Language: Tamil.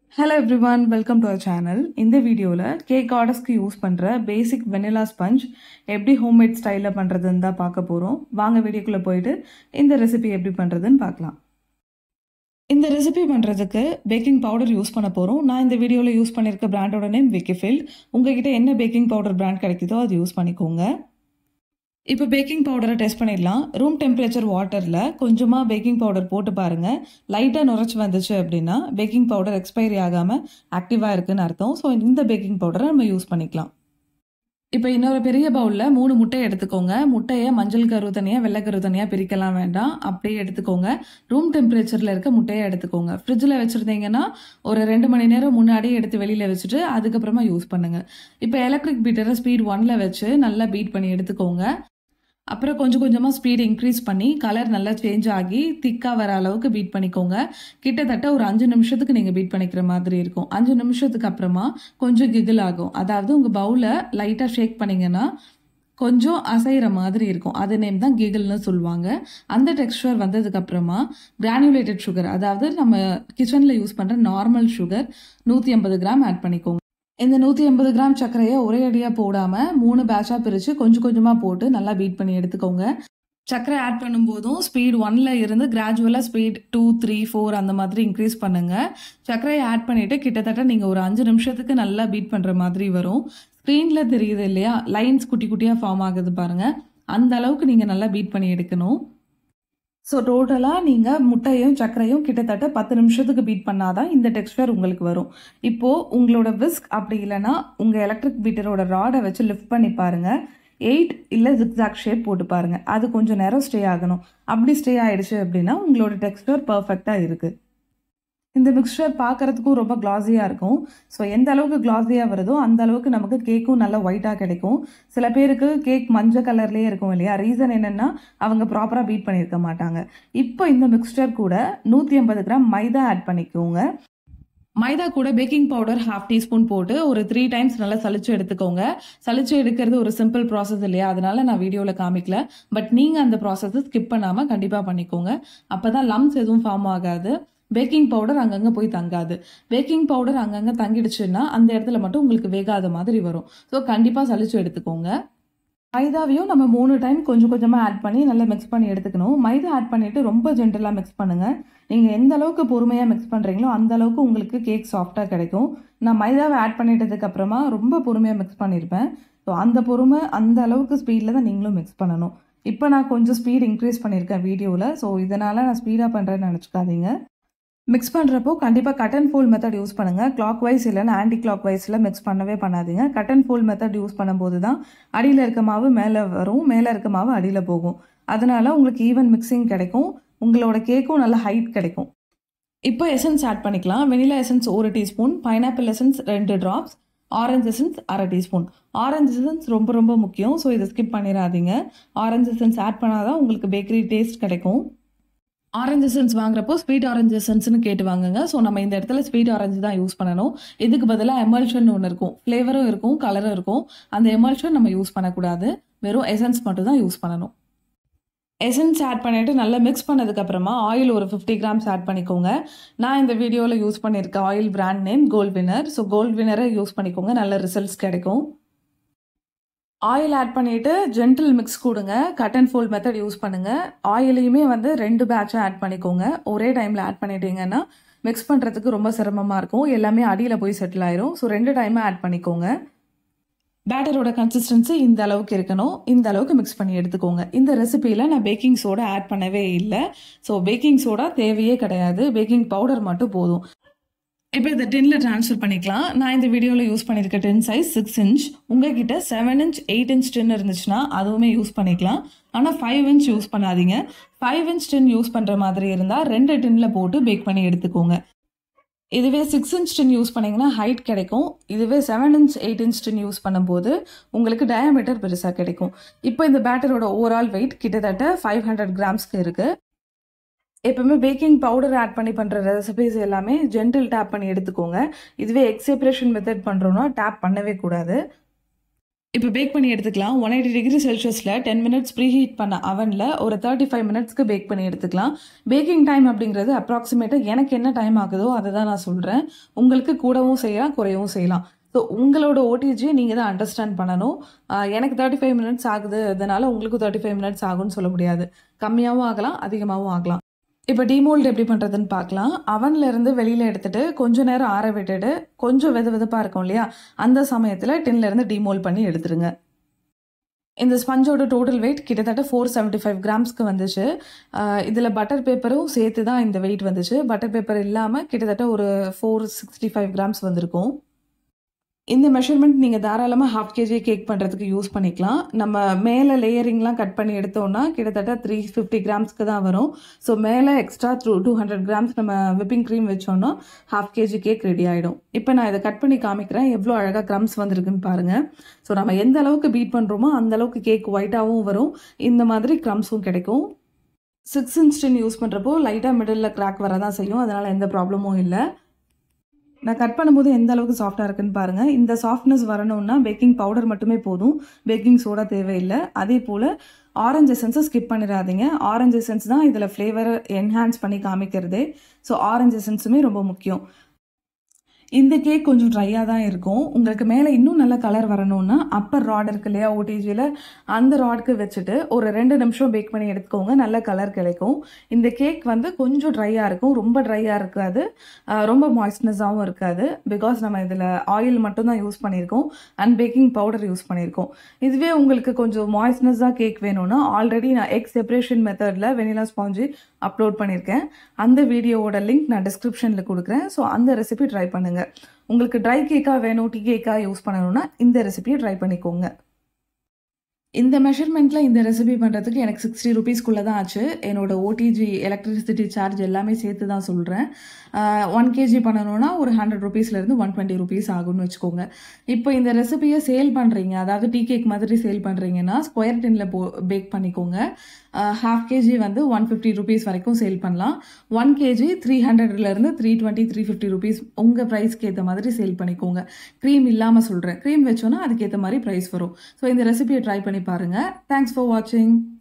hello everyone welcome to our channel இந்த வீடியோவில் கேக் ஆர்டர்ஸ்க்கு யூஸ் பண்ணுற பேசிக் வெனிலா ஸ்பஞ்ச் எப்படி ஹோம்மேட் ஸ்டைலில் பண்ணுறதுன்னு தான் பார்க்க போகிறோம் வாங்க வீடியோக்குள்ளே போயிட்டு இந்த ரெசிபி எப்படி பண்ணுறதுன்னு பார்க்கலாம் இந்த ரெசிபி பண்ணுறதுக்கு பேக்கிங் பவுடர் யூஸ் பண்ண போகிறோம் நான் இந்த வீடியோவில் யூஸ் பண்ணியிருக்க பிராண்டோட நேம் விக்கிஃபீல்ட் உங்ககிட்ட என்ன பேக்கிங் பவுடர் பிராண்ட் கிடைக்குதோ அது யூஸ் பண்ணிக்கோங்க இப்போ பேக்கிங் பவுடரை டெஸ்ட் பண்ணிடலாம் ரூம் டெம்பரேச்சர் வாட்டரில் கொஞ்சமாக பேக்கிங் பவுடர் போட்டு பாருங்கள் லைட்டாக நுரைச்சி வந்துச்சு அப்படின்னா பேக்கிங் பவுடர் எக்ஸ்பைரி ஆகாமல் ஆக்டிவாக இருக்குன்னு அர்த்தம் ஸோ இந்த பேக்கிங் பவுடரை நம்ம யூஸ் பண்ணிக்கலாம் இப்போ இன்னொரு பெரிய பவுலில் மூணு முட்டை எடுத்துக்கோங்க முட்டையை மஞ்சள் கரு தனியாக வெள்ளை கரு தனியாக பிரிக்கலாம் வேண்டாம் அப்படியே எடுத்துக்கோங்க ரூம் டெம்பரேச்சரில் இருக்க முட்டையை எடுத்துக்கோங்க ஃப்ரிட்ஜில் வச்சுருந்தீங்கன்னா ஒரு ரெண்டு மணி நேரம் முன்னாடியே எடுத்து வெளியில் வச்சுட்டு அதுக்கப்புறமா யூஸ் பண்ணுங்கள் இப்போ எலக்ட்ரிக் பீட்டரை ஸ்பீட் ஒனில் வச்சு நல்லா பீட் பண்ணி எடுத்துக்கோங்க அப்புறம் கொஞ்சம் கொஞ்சமாக ஸ்பீட் இன்க்ரீஸ் பண்ணி கலர் நல்லா சேஞ்ச் ஆகி திக்காக வர அளவுக்கு பீட் பண்ணிக்கோங்க கிட்டத்தட்ட ஒரு அஞ்சு நிமிஷத்துக்கு நீங்கள் பீட் பண்ணிக்கிற மாதிரி இருக்கும் அஞ்சு நிமிஷத்துக்கு அப்புறமா கொஞ்சம் கிகில் ஆகும் அதாவது உங்கள் பவுலை லைட்டாக ஷேக் பண்ணிங்கன்னா கொஞ்சம் அசைகிற மாதிரி இருக்கும் அது நேம் தான் கிகிள்னு சொல்லுவாங்க அந்த டெக்ஸ்டர் வந்ததுக்கு அப்புறமா கிரானுலேட்டட் சுகர் அதாவது நம்ம கிச்சனில் யூஸ் பண்ணுற நார்மல் சுகர் நூற்றி ஐம்பது கிராம் ஆட் பண்ணிக்கோங்க இந்த நூற்றி ஐம்பது கிராம் சர்க்கரையை ஒரே அடியாக போடாமல் மூணு பேட்சாக பிரித்து கொஞ்சம் கொஞ்சமாக போட்டு நல்லா பீட் பண்ணி எடுத்துக்கோங்க சர்க்கரை ஆட் பண்ணும்போதும் ஸ்பீட் ஒன்ல இருந்து கிராஜுவலாக ஸ்பீட் டூ த்ரீ ஃபோர் அந்த மாதிரி இன்க்ரீஸ் பண்ணுங்கள் சர்க்கரையை ஆட் பண்ணிவிட்டு கிட்டத்தட்ட நீங்கள் ஒரு அஞ்சு நிமிஷத்துக்கு நல்லா பீட் பண்ணுற மாதிரி வரும் ஸ்க்ரீனில் தெரியுது இல்லையா லைன்ஸ் குட்டி குட்டியாக ஃபார்ம் ஆகுது பாருங்கள் அந்த அளவுக்கு நீங்கள் நல்லா பீட் பண்ணி எடுக்கணும் ஸோ டோட்டலாக நீங்கள் முட்டையும் சர்க்கரையும் கிட்டத்தட்ட பத்து நிமிஷத்துக்கு பீட் பண்ணாதான் இந்த டெக்ஸ்டர் உங்களுக்கு வரும் இப்போது உங்களோட விஸ்க் அப்படி இல்லைன்னா உங்கள் எலக்ட்ரிக் பீட்டரோட ராடை வச்சு லிஃப்ட் பண்ணி பாருங்கள் எயிட் இல்லை ஜிக்ஸாக் ஷேப் போட்டு பாருங்கள் அது கொஞ்சம் நேரம் ஸ்டே ஆகணும் அப்படி ஸ்டே ஆயிடுச்சு அப்படின்னா உங்களோட டெக்ஸ்டர் பர்ஃபெக்டாக இருக்குது இந்த மிக்சர் பார்க்குறதுக்கும் ரொம்ப கிளாஸியாக இருக்கும் ஸோ எந்த அளவுக்கு கிளாஸியாக வருதோ அந்த அளவுக்கு நமக்கு கேக்கும் நல்லா ஒயிட்டாக கிடைக்கும் சில பேருக்கு கேக் மஞ்சள் கலர்லேயே இருக்கும் இல்லையா ரீசன் என்னென்னா அவங்க ப்ராப்பராக பீட் பண்ணியிருக்க மாட்டாங்க இப்போ இந்த மிக்சர் கூட நூற்றி ஐம்பது கிராம் மைதா ஆட் பண்ணிக்கோங்க மைதா கூட பேக்கிங் பவுடர் ஹாஃப் டீஸ்பூன் போட்டு ஒரு த்ரீ டைம்ஸ் நல்லா சளிச்சு எடுத்துக்கோங்க சளிச்சு எடுக்கிறது ஒரு சிம்பிள் ப்ராசஸ் இல்லையா அதனால நான் வீடியோவில் காமிக்கல பட் நீங்கள் அந்த ப்ராசஸை ஸ்கிப் பண்ணாமல் கண்டிப்பாக பண்ணிக்கோங்க அப்போ தான் லம்ஸ் எதுவும் ஃபார்ம் ஆகாது பேக்கிங் பவுடர் அங்கங்கே போய் தங்காது பேக்கிங் பவுடர் அங்கங்கே தங்கிடுச்சுன்னா அந்த இடத்துல மட்டும் உங்களுக்கு வேகாத மாதிரி வரும் ஸோ கண்டிப்பாக சளிச்சு எடுத்துக்கோங்க மைதாவையும் நம்ம மூணு டைம் கொஞ்சம் கொஞ்சமாக ஆட் பண்ணி நல்லா மிக்ஸ் பண்ணி எடுத்துக்கணும் மைதா ஆட் பண்ணிவிட்டு ரொம்ப ஜென்டலாக மிக்ஸ் பண்ணுங்கள் நீங்கள் எந்த அளவுக்கு பொறுமையாக மிக்ஸ் பண்ணுறீங்களோ அந்த அளவுக்கு உங்களுக்கு கேக் சாஃப்டாக கிடைக்கும் நான் மைதாவை ஆட் பண்ணிட்டதுக்கு அப்புறமா ரொம்ப பொறுமையாக மிக்ஸ் பண்ணியிருப்பேன் ஸோ அந்த பொறுமை அந்த அளவுக்கு ஸ்பீடில் தான் நீங்களும் மிக்ஸ் பண்ணணும் இப்போ நான் கொஞ்சம் ஸ்பீட் இன்க்ரீஸ் பண்ணியிருக்கேன் வீடியோவில் ஸோ இதனால் நான் ஸ்பீடாக பண்ணுறேன்னு நினச்சிக்காதீங்க மிக்ஸ் பண்ணுறப்போ கண்டிப்பாக cut and fold method use பண்ணுங்கள் கிளாக் வைஸ் இல்லைன்னா ஆன்டி கிளாக் வைஸில் மிக்ஸ் பண்ணவே பண்ணாதீங்க cut and fold method use பண்ணும்போது தான் அடியில் இருக்க மாவு மேலே வரும் மேலே இருக்க மாவு அடியில் போகும் அதனால் உங்களுக்கு ஈவன் மிக்சிங் கிடைக்கும் உங்களோட கேக்கும் நல்ல ஹைட் கிடைக்கும் இப்போ எசன்ஸ் ஆட் பண்ணிக்கலாம் வெனிலா எசன்ஸ் ஒரு டீஸ்பூன் பைனாப்பிள் எசன்ஸ் ரெண்டு ட்ராப்ஸ் ஆரஞ்ச் எசன்ஸ் அரை டீஸ்பூன் ஆரஞ்ச் எசன்ஸ் ரொம்ப ரொம்ப முக்கியம் ஸோ இதை ஸ்கிப் பண்ணிடாதீங்க ஆரஞ்ச் எசன்ஸ் ஆட் பண்ணாதான் உங்களுக்கு பேக்கரி டேஸ்ட் கிடைக்கும் ஆரஞ்சு எசன்ஸ் வாங்குறப்போ ஸ்வீட் ஆரஞ்சு எசன்ஸ்னு கேட்டு வாங்குங்க ஸோ நம்ம இந்த இடத்துல ஸ்வீட் ஆரஞ்சு தான் யூஸ் பண்ணணும் இதுக்கு பதிலாக எமல்ஷன் ஒன்று இருக்கும் ஃப்ளேவரும் இருக்கும் கலரும் இருக்கும் அந்த எமல்ஷன் நம்ம யூஸ் பண்ணக்கூடாது வெறும் எசன்ஸ் மட்டும் தான் யூஸ் பண்ணணும் எசன்ஸ் ஆட் பண்ணிவிட்டு நல்லா மிக்ஸ் பண்ணதுக்கப்புறமா ஆயில் ஒரு ஃபிஃப்டி கிராம்ஸ் ஆட் பண்ணிக்கோங்க நான் இந்த வீடியோவில் யூஸ் பண்ணியிருக்க oil brand name gold winner so gold வினரை யூஸ் பண்ணிக்கோங்க நல்ல ரிசல்ட்ஸ் கிடைக்கும் ஆயில் ஆட் பண்ணிவிட்டு ஜென்டில் மிக்ஸ் கொடுங்க cut and fold method use பண்ணுங்கள் ஆயிலையுமே வந்து ரெண்டு பேட்சாக ஆட் பண்ணிக்கோங்க ஒரே டைமில் ஆட் பண்ணிட்டீங்கன்னா மிக்ஸ் பண்ணுறதுக்கு ரொம்ப சிரமமாக இருக்கும் எல்லாமே அடியில் போய் செட்டில் ஆயிரும் ஸோ ரெண்டு டைமாக ஆட் பண்ணிக்கோங்க பேட்டரோட கன்சிஸ்டன்சி இந்த அளவுக்கு இருக்கணும் இந்த அளவுக்கு மிக்ஸ் பண்ணி எடுத்துக்கோங்க இந்த ரெசிபியில் நான் பேக்கிங் சோடா ஆட் பண்ணவே இல்லை ஸோ பேக்கிங் சோடா தேவையே கிடையாது பேக்கிங் பவுடர் மட்டும் போதும் இப்போ இதை டென்னில் ட்ரான்ஸ்ஃபர் பண்ணிக்கலாம் நான் இந்த வீடியோவில் யூஸ் பண்ணியிருக்க டென் சைஸ் சிக்ஸ் இன்ச் உங்ககிட்ட seven inch eight inch tin இருந்துச்சுன்னா அதுவுமே யூஸ் பண்ணிக்கலாம் ஆனால் ஃபைவ் இன்ச் யூஸ் பண்ணாதீங்க ஃபைவ் இன்ச் டென் யூஸ் பண்ணுற மாதிரி இருந்தால் ரெண்டு டென்னில் போட்டு பேக் பண்ணி எடுத்துக்கோங்க இதுவே சிக்ஸ் இன்ச் டென் யூஸ் பண்ணிங்கன்னா ஹைட் கிடைக்கும் இதுவே seven inch eight inch tin use பண்ணும்போது உங்களுக்கு டயாமீட்டர் பெருசாக கிடைக்கும் இப்போ இந்த பேட்டரோட ஓவரால் வெயிட் கிட்டத்தட்ட ஃபைவ் ஹண்ட்ரட் கிராம்ஸ்க்கு இருக்குது எப்பவுமே பேக்கிங் பவுடர் ஆட் பண்ணி பண்ணுற ரெசிபிஸ் எல்லாமே ஜென்டில் டேப் பண்ணி எடுத்துக்கோங்க இதுவே எக் செப்பரேஷன் மெத்தட் பண்ணுறோன்னா டேப் பண்ணவே கூடாது இப்போ பேக் பண்ணி எடுத்துக்கலாம் one eighty degree celsius ten minutes preheat பண்ண அவனில் ஒரு தேர்ட்டி ஃபைவ் மினிட்ஸ்க்கு பேக் பண்ணி எடுத்துக்கலாம் பேக்கிங் டைம் அப்படிங்கிறது அப்ராக்சிமேட்டாக எனக்கு என்ன டைம் ஆகுதோ அதை தான் நான் சொல்கிறேன் உங்களுக்கு கூடவும் செய்யலாம் குறையவும் செய்யலாம் ஸோ உங்களோட ஓடிஜி நீங்கள் தான் அண்டர்ஸ்டாண்ட் பண்ணணும் ஆஹ் எனக்கு தேர்ட்டி ஃபைவ் மினிட்ஸ் ஆகுது அதனால உங்களுக்கு தேர்ட்டி ஃபைவ் மினிட்ஸ் ஆகும்னு சொல்ல முடியாது கம்மியாகவும் ஆகலாம் அதிகமாகவும் ஆகலாம் இப்போ டிமோல்ட் எப்படி பண்ணுறதுன்னு பார்க்கலாம் அவன்ல இருந்து வெளியில் எடுத்துட்டு கொஞ்ச நேரம் ஆற விட்டுட்டு கொஞ்சம் வெது வெதுப்பாக இருக்கும் இல்லையா அந்த சமயத்தில் டின்ல இருந்து டிமோல்ட் பண்ணி எடுத்துருங்க இந்த ஸ்பஞ்சோட டோட்டல் வெயிட் கிட்டத்தட்ட ஃபோர் செவன்ட்டி ஃபைவ் கிராம்ஸ்க்கு வந்துச்சு இதில் பட்டர் பேப்பரும் சேர்த்து தான் இந்த வெயிட் வந்துச்சு பட்டர் பேப்பர் இல்லாமல் கிட்டத்தட்ட ஒரு ஃபோர் சிக்ஸ்டி ஃபைவ் கிராம்ஸ் வந்திருக்கும் இந்த மெஷர்மெண்ட் நீங்கள் தாராளமாக ஹாஃப் கேஜி கேக் பண்ணுறதுக்கு யூஸ் பண்ணிக்கலாம் நம்ம மேலே லேயரிங்லாம் கட் பண்ணி எடுத்தோம்னா கிட்டத்தட்ட த்ரீ ஃபிஃப்டி கிராம்ஸ்க்கு தான் வரும் ஸோ மேலே extra through two hundred grams நம்ம விப்பிங் க்ரீம் வச்சோம்னா ஹாஃப் கேஜி கேக் ரெடி ஆகிடும் இப்போ நான் இதை கட் பண்ணி காமிக்கிறேன் எவ்வளோ அழகாக க்ரம்ஸ் வந்திருக்குன்னு பாருங்கள் ஸோ நம்ம எந்த அளவுக்கு பீட் பண்ணுறோமோ அந்த அளவுக்கு கேக் ஒயிட்டாகவும் வரும் இந்த மாதிரி க்ரம்ஸும் கிடைக்கும் சிக்ஸ் இன்ச் டின் யூஸ் பண்ணுறப்போ லைட்டாக மிடில் கிராக் வரதான் செய்யும் அதனால் எந்த ப்ராப்ளமும் இல்லை நான் கட் பண்ணும்போது எந்த அளவுக்கு சாஃப்டாக இருக்குன்னு பாருங்கள் இந்த சாஃப்ட்னஸ் வரணும்னா பேக்கிங் பவுடர் மட்டுமே போதும் பேக்கிங் சோடா தேவையில்லை அதே போல் ஆரஞ்சு எசன்ஸை ஸ்கிப் பண்ணிடாதீங்க ஆரஞ்சு எசன்ஸ் தான் இதில் ஃப்ளேவரை என்ஹான்ஸ் பண்ணி காமிக்கிறதே ஸோ ஆரஞ்சு எசன்ஸுமே ரொம்ப முக்கியம் இந்த கேக் கொஞ்சம் ட்ரையாக தான் இருக்கும் உங்களுக்கு மேலே இன்னும் நல்ல கலர் வரணும்னா அப்பர் ராட் இருக்கு இல்லையா ஓடிஜியில் அந்த ராட்க்கு வச்சுட்டு ஒரு ரெண்டு நிமிஷம் பேக் பண்ணி எடுத்துக்கோங்க நல்ல கலர் கிடைக்கும் இந்த கேக் வந்து கொஞ்சம் ட்ரையாக இருக்கும் ரொம்ப ட்ரையாக இருக்காது ஆஹ் ரொம்ப மாய்ஸ்ட்னஸாகவும் இருக்காது பிகாஸ் நம்ம இதில் ஆயில் மட்டும்தான் யூஸ் பண்ணியிருக்கோம் அண்ட் பேக்கிங் பவுடர் யூஸ் பண்ணியிருக்கோம் இதுவே உங்களுக்கு கொஞ்சம் மாய்ஸ்ட்னஸாக கேக் வேணும்னா ஆல்ரெடி நான் எக் செப்பரேஷன் மெத்தடில் வெனிலா ஸ்பாஞ்சு அப்லோட் பண்ணியிருக்கேன் அந்த வீடியோவோட லிங்க் நான் டிஸ்கிரிப்ஷனில் கொடுக்குறேன் ஸோ அந்த ரெசிபி ட்ரை பண்ணுங்கள் உங்களுக்கு ட்ரை கேக்காக வேணும் டீ கேக்காக யூஸ் பண்ணணும்னா இந்த ரெசிபியை ட்ரை பண்ணிக்கோங்க இந்த மெஷர்மெண்ட்டில் இந்த ரெசிபி பண்ணுறதுக்கு எனக்கு சிக்ஸ்டி ருபீஸ்க்குள்ளே தான் ஆச்சு என்னோட ஓடிஜி எலக்ட்ரிசிட்டி சார்ஜ் எல்லாமே சேர்த்து தான் சொல்கிறேன் ஒன் கேஜி பண்ணணும்னா ஒரு ஹண்ட்ரட் ருபீஸ்லேருந்து ஒன் டுவெண்ட்டி ருபீஸ் ஆகும்னு வச்சுக்கோங்க இப்போ இந்த ரெசிபியை சேல் பண்ணுறீங்க அதாவது டீ கேக் மாதிரி சேல் பண்ணுறீங்கன்னா ஸ்கொயர் டின்னில் போ பேக் பண்ணிக்கோங்க ஹாஃப் கேஜி வந்து ஒன் ஃபிஃப்டி ருபீஸ் வரைக்கும் சேல் பண்ணலாம் ஒன் கேஜி த்ரீ ஹண்ட்ரட்லேருந்து three twenty three fifty rupees உங்கள் ப்ரைஸ்க்கு ஏற்ற மாதிரி சேல் பண்ணிக்கோங்க க்ரீம் இல்லாமல் சொல்கிறேன் க்ரீம் வச்சோன்னா அதுக்கேற்ற மாதிரி ப்ரைஸ் வரும் ஸோ இந்த ரெசிபியை ட்ரை பண்ணி பாருங்கள் தேங்க்ஸ் ஃபார் வாட்சிங்